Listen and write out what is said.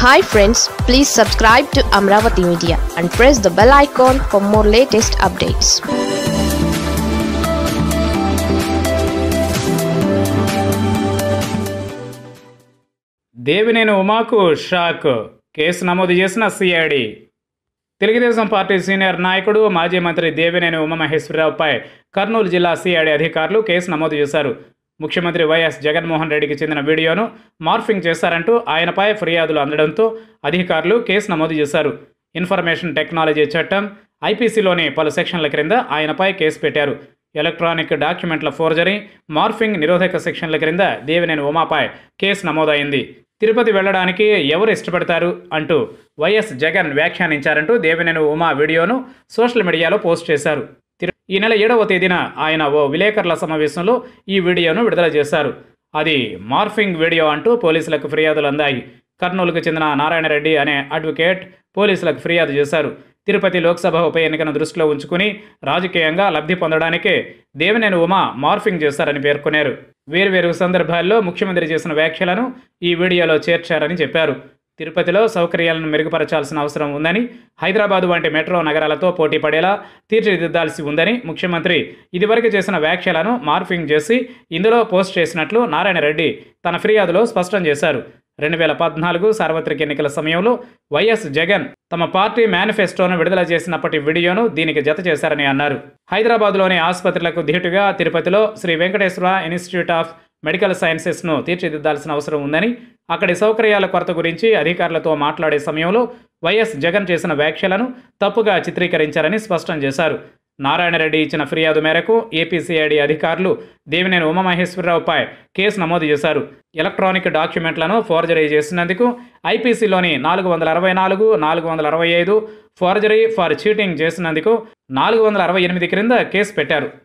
hi friends please subscribe to Amaravati media and press the bell icon for more latest updates Devineni ఉమాకు shock case నమోదు చేసిన CID Telugu Desam party senior నాయకుడు మాజీ మంత్రి దేవినేని ఉమామహేశ్వరరావుపై కర్నూలు జిల్లా సిఐడి అధికారులు కేసు నమోదు చేశారు ముఖ్యమంత్రి వైఎస్ జగన్మోహన్ రెడ్డికి చెందిన వీడియోను మార్ఫింగ్ చేశారంటూ ఆయనపై ఫిర్యాదులు అందడంతో అధికారులు కేసు నమోదు చేశారు ఇన్ఫర్మేషన్ టెక్నాలజీ చట్టం ఐపీసీలోని పలు సెక్షన్ల క్రింద ఆయనపై కేసు పెట్టారు ఎలక్ట్రానిక్ డాక్యుమెంట్ల ఫోర్జరీ మార్ఫింగ్ నిరోధక సెక్షన్ల క్రింద దేవినేని ఉమాపై కేసు నమోదైంది తిరుపతి వెళ్ళడానికి ఎవరు ఇష్టపడతారు అంటూ వైఎస్ జగన్ వ్యాఖ్యానించారంటూ దేవినేని ఉమా వీడియోను సోషల్ మీడియాలో పోస్ట్ చేశారు తిరు- ఈ నెల ఏడవ తేదీన ఆయన ఓ విలేకరుల సమావేశంలో ఈ వీడియోను విడుదల చేశారు అది మార్ఫింగ్ వీడియో అంటూ పోలీసులకు ఫిర్యాదులు అందాయి కర్నూలుకు చెందిన నారాయణరెడ్డి అనే అడ్వకేట్ పోలీసులకు ఫిర్యాదు చేశారు తిరుపతి లోక్సభ ఉప ఎన్నికను దృష్టిలో ఉంచుకుని రాజకీయంగా లబ్ధి పొందడానికే దేవినేని ఉమా మార్ఫింగ్ చేశారని పేర్కొన్నారు వేర్వేరు సందర్భాల్లో ముఖ్యమంత్రి చేసిన వ్యాఖ్యలను ఈ వీడియోలో చేర్చారని చెప్పారు తిరుపతిలో సౌకర్యాలను మెరుగుపరచాల్సిన అవసరం ఉందని హైదరాబాద్ వంటి మెట్రో నగరాలతో పోటీ పడేలా తీర్చిదిద్దాల్సి ఉందని ముఖ్యమంత్రి ఇదివరకు చేసిన వ్యాఖ్యలను మార్ఫింగ్ చేసి ఇందులో పోస్ట్ చేసినట్లు నారాయణరెడ్డి తన ఫిర్యాదులో స్పష్టం చేశారు రెండు వేల పద్నాలుగు సార్వత్రిక ఎన్నికల సమయంలో వైఎస్ జగన్ తమ పార్టీ మేనిఫెస్టోను విడుదల చేసినప్పటి వీడియోను దీనికి జత చేశారని అన్నారు హైదరాబాద్లోని ఆసుపత్రులకు ధీటుగా తిరుపతిలో Sri Venkateswara institute of medical సైన్సెస్ను తీర్చిదిద్దాల్సిన అవసరం ఉందని అక్కడి సౌకర్యాల కొరత గురించి అధికారులతో మాట్లాడే సమయంలో వైఎస్ జగన్ చేసిన వ్యాఖ్యలను తప్పుగా చిత్రీకరించారని స్పష్టం చేశారు నారాయణరెడ్డి ఇచ్చిన ఫిర్యాదు మేరకు ఏపీసీఐడి అధికారులు దేవినేని ఉమామహేశ్వరరావుపై కేసు నమోదు చేశారు ఎలక్ట్రానిక్ డాక్యుమెంట్లను ఫోర్జరీ చేసినందుకు ఐపీసీలోని నాలుగు వందల అరవై నాలుగు నాలుగు వందల అరవై ఐదు ఫోర్జరీ ఫర్ చీటింగ్ చేసినందుకు నాలుగు వందల అరవై ఎనిమిది క్రింద కేసు పెట్టారు